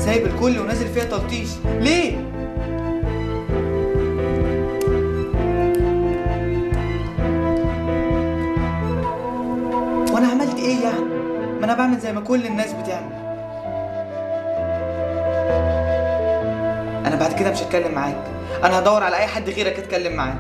سايب الكل ونازل فيها تلطيش ليه وانا عملت ايه يعني ما انا بعمل زي ما كل الناس بتعمل انا بعد كده مش هتكلم معاك انا هدور على اي حد غيرك اتكلم معاه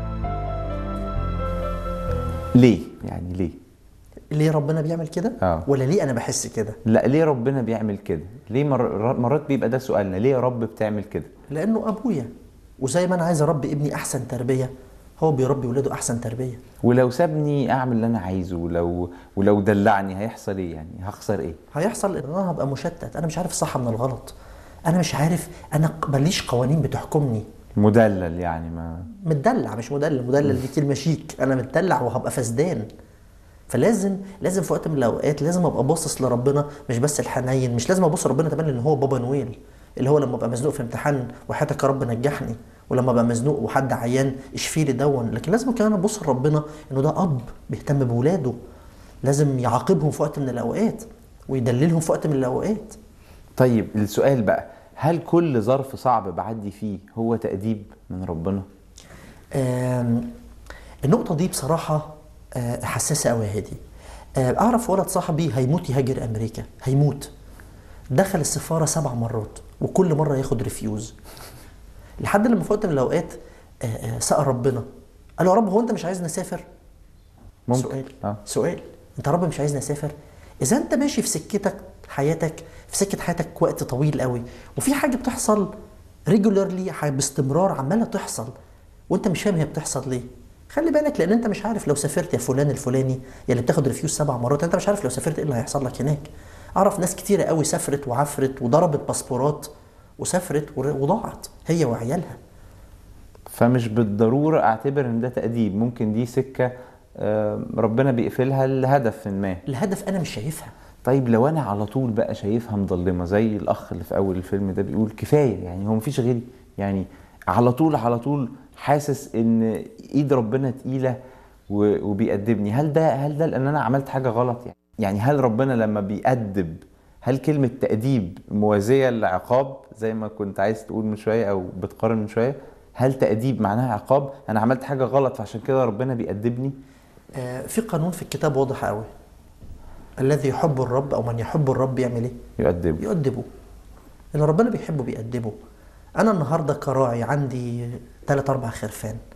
ليه يعني ليه ليه ربنا بيعمل كده آه. ولا ليه انا بحس كده لا ليه ربنا بيعمل كده ليه مر... مرات بيبقى ده سؤالنا ليه يا رب بتعمل كده لانه ابويا وزي ما انا عايز اربي ابني احسن تربيه هو بيربي ولاده احسن تربيه ولو سابني اعمل اللي انا عايزه ولو ولو دلعني هيحصل ايه يعني هخسر ايه هيحصل ان انا هبقى مشتت انا مش عارف الصح من الغلط انا مش عارف انا ماليش قوانين بتحكمني مدلل يعني ما متدلع مش مدلل مدلل دي كلمه شيك انا متدلع وهبقى فسدان فلازم لازم في وقت من الاوقات لازم ابقى باصص لربنا مش بس الحنين مش لازم ابص لربنا كمان لان هو بابا نويل اللي هو لما ابقى مزنوق في امتحان وحياتك يا رب نجحني ولما ابقى مزنوق وحد عيان اشفي لي دون لكن لازم كمان ابص لربنا انه ده اب بيهتم بولاده لازم يعاقبهم في وقت من الاوقات ويدللهم في وقت من الاوقات طيب السؤال بقى هل كل ظرف صعب بعدي فيه هو تأديب من ربنا آم، النقطة دي بصراحة آه، حساسة قوي يا هادي آه، أعرف ولد صاحبي هيموت يهاجر أمريكا هيموت دخل السفارة سبع مرات وكل مرة ياخد ريفيوز لحد لما في وقت من الأوقات آه، آه، سأل ربنا قال له يا رب هو أنت مش عايزني أسافر؟ ممكن. سؤال آه. سؤال أنت يا رب مش عايزني أسافر؟ إذا أنت ماشي في سكتك حياتك في سكة حياتك وقت طويل قوي وفي حاجة بتحصل ريجولارلي باستمرار عمالة تحصل وأنت مش فاهم هي بتحصل ليه خلي بالك لان انت مش عارف لو سافرت يا فلان الفلاني يا اللي بتاخد ريفيوز سبع مرات انت مش عارف لو سافرت ايه اللي هيحصل لك هناك اعرف ناس كتيره قوي سافرت وعفرت وضربت باسبورات وسافرت ور- وضاعت هي وعيالها فمش بالضرورة اعتبر ان ده تأديب ممكن دي سكة آه، ربنا بيقفلها لهدف ما الهدف انا مش شايفها طيب لو انا على طول بقى شايفها مظلمه زي الاخ اللي في اول الفيلم ده بيقول كفايه يعني هو مفيش غيري يعني على طول على طول حاسس ان ايد ربنا تقيله و- وبيأدبني هل ده هل ده لان انا عملت حاجه غلط يعني يعني هل ربنا لما بيأدب هل كلمه تأديب موازيه لعقاب زي ما كنت عايز تقول من شويه او بتقارن من شويه هل تأديب معناها عقاب انا عملت حاجه غلط فعشان كده ربنا بيأدبني آه، في قانون في الكتاب واضح قوي الذي يحب الرب او من يحب الرب يعمل ايه يؤدبني يؤدبه اللي ربنا بيحبه بيأدبه انا النهارده كراعي عندي ثلاث اربع خرفان